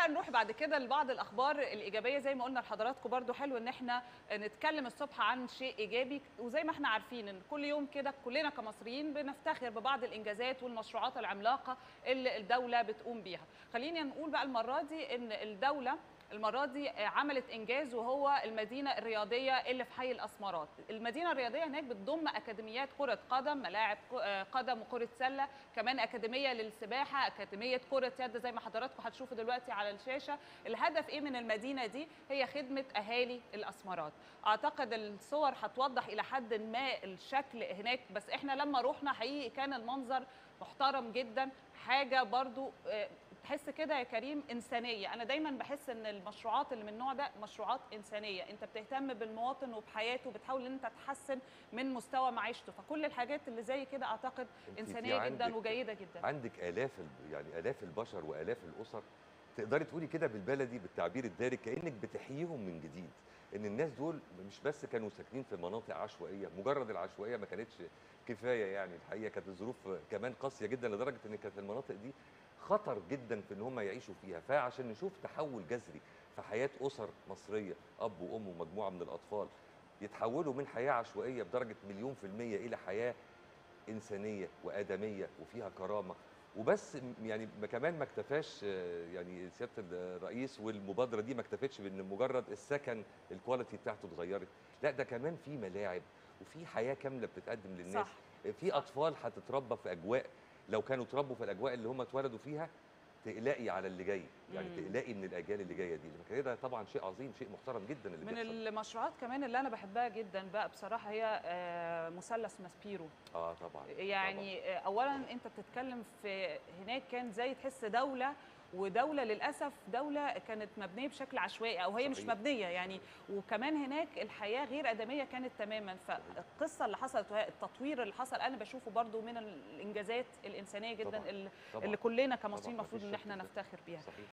بقى نروح بعد كده لبعض الاخبار الايجابيه زي ما قلنا لحضراتكم برضو حلو ان احنا نتكلم الصبح عن شيء ايجابي وزي ما احنا عارفين ان كل يوم كده كلنا كمصريين بنفتخر ببعض الانجازات والمشروعات العملاقه اللي الدوله بتقوم بيها خلينا نقول بقى المره دي ان الدوله المرة دي عملت إنجاز وهو المدينة الرياضية اللي في حي الأسمرات المدينة الرياضية هناك بتضم أكاديميات كرة قدم ملاعب قدم وكرة سلة كمان أكاديمية للسباحة أكاديمية كرة يد زي ما حضراتكم هتشوفوا دلوقتي على الشاشة الهدف إيه من المدينة دي هي خدمة أهالي الأسمرات أعتقد الصور هتوضح إلى حد ما الشكل هناك بس إحنا لما روحنا حقيقي كان المنظر محترم جدا حاجة برضو تحس كده يا كريم انسانيه انا دايما بحس ان المشروعات اللي من النوع ده مشروعات انسانيه انت بتهتم بالمواطن وبحياته وبتحاول ان انت تحسن من مستوى معيشته فكل الحاجات اللي زي كده اعتقد انسانيه جدا وجيده جدا عندك الاف يعني الاف البشر والاف الاسر تقدري تقولي كده بالبلدي بالتعبير الدارج كانك بتحييهم من جديد ان الناس دول مش بس كانوا ساكنين في مناطق عشوائيه مجرد العشوائيه ما كانتش كفايه يعني الحقيقه كانت الظروف كمان قاسيه جدا لدرجه ان كانت المناطق دي خطر جدا في ان هم يعيشوا فيها فعشان نشوف تحول جذري في حياه اسر مصريه اب وام ومجموعه من الاطفال يتحولوا من حياه عشوائيه بدرجه مليون في الميه الى حياه انسانيه وادميه وفيها كرامه وبس يعني كمان ما اكتفاش يعني سياده الرئيس والمبادره دي ما اكتفتش بان مجرد السكن الكواليتي بتاعته اتغيرت لا ده كمان في ملاعب وفي حياه كامله بتتقدم للناس صح. في اطفال هتتربى في اجواء لو كانوا اتربوا في الاجواء اللي هم اتولدوا فيها تقلقي على اللي جاي يعني مم. تقلقي من الاجيال اللي جايه دي كده طبعا شيء عظيم شيء محترم جدا اللي من بيحصل. المشروعات كمان اللي انا بحبها جدا بقى بصراحه هي مثلث ماسبيرو اه طبعا يعني طبعًا. اولا انت بتتكلم في هناك كان زي تحس دوله ودوله للاسف دوله كانت مبنيه بشكل عشوائي او هي صحيح. مش مبنيه يعني وكمان هناك الحياه غير ادميه كانت تماما فالقصه اللي حصلت التطوير اللي حصل انا بشوفه برضو من الانجازات الانسانيه جدا طبعًا. اللي, طبعًا. اللي كلنا كمصريين المفروض ان احنا نفتخر بيها صحيح.